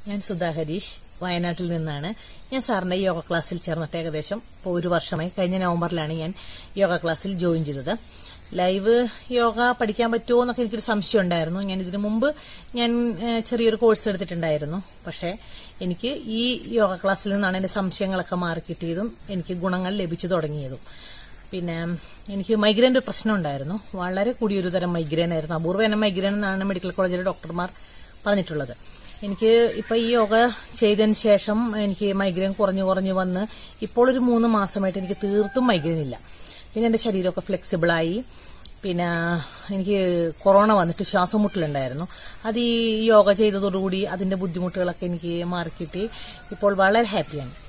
ഞാൻ സുധാ ഹരീഷ് വയനാട്ടിൽ നിന്നാണ് ഞാൻ സാറിന്റെ യോഗ ക്ലാസ്സിൽ ചേർന്നിട്ട് ഏകദേശം ഇപ്പോൾ ഒരു വർഷമായി കഴിഞ്ഞ നവംബറിലാണ് ഞാൻ യോഗ ക്ലാസ്സിൽ ജോയിൻ ചെയ്തത് ലൈവ് യോഗ പഠിക്കാൻ പറ്റുമോ എന്നൊക്കെ എനിക്കൊരു സംശയം ഉണ്ടായിരുന്നു ഞാൻ ഇതിനു മുമ്പ് ഞാൻ ഏഹ്, ചെറിയൊരു കോഴ്സ് എടുത്തിട്ടുണ്ടായിരുന്നു പക്ഷേ എനിക്ക് ഈ യോഗ ക്ലാസ്സിൽ നിന്നാണ് എന്റെ സംശയങ്ങളൊക്കെ മാറി കിട്ടിയതും എനിക്ക് ഗുണങ്ങൾ ലഭിച്ചു തുടങ്ങിയതും പിന്നെ എനിക്ക് മൈഗ്രെയിൻ്റെ ഒരു പ്രശ്നം ഉണ്ടായിരുന്നു വളരെ കൂടിയൊരു തരം മൈഗ്രെയിൻ ആയിരുന്നു അപൂർവ മൈഗ്രെയിൻ എന്നാണ് മെഡിക്കൽ കോളേജിലെ ഡോക്ടർമാർ പറഞ്ഞിട്ടുള്ളത് എനിക്ക് ഇപ്പൊ ഈ യോഗ ചെയ്തതിന് ശേഷം എനിക്ക് മൈഗ്രെയിൻ കുറഞ്ഞു കുറഞ്ഞു വന്ന് ഇപ്പോൾ ഒരു മൂന്ന് മാസമായിട്ട് എനിക്ക് തീർത്തും മൈഗ്രെയിൻ ഇല്ല പിന്നെ എന്റെ ശരീരമൊക്കെ ഫ്ലെക്സിബിളായി പിന്നെ എനിക്ക് കൊറോണ വന്നിട്ട് ശ്വാസം മുട്ടലുണ്ടായിരുന്നു അത് ഈ യോഗ ചെയ്തതോടുകൂടി അതിന്റെ ബുദ്ധിമുട്ടുകളൊക്കെ എനിക്ക് മാറിക്കിട്ടി ഇപ്പോൾ വളരെ ഹാപ്പിയാണ്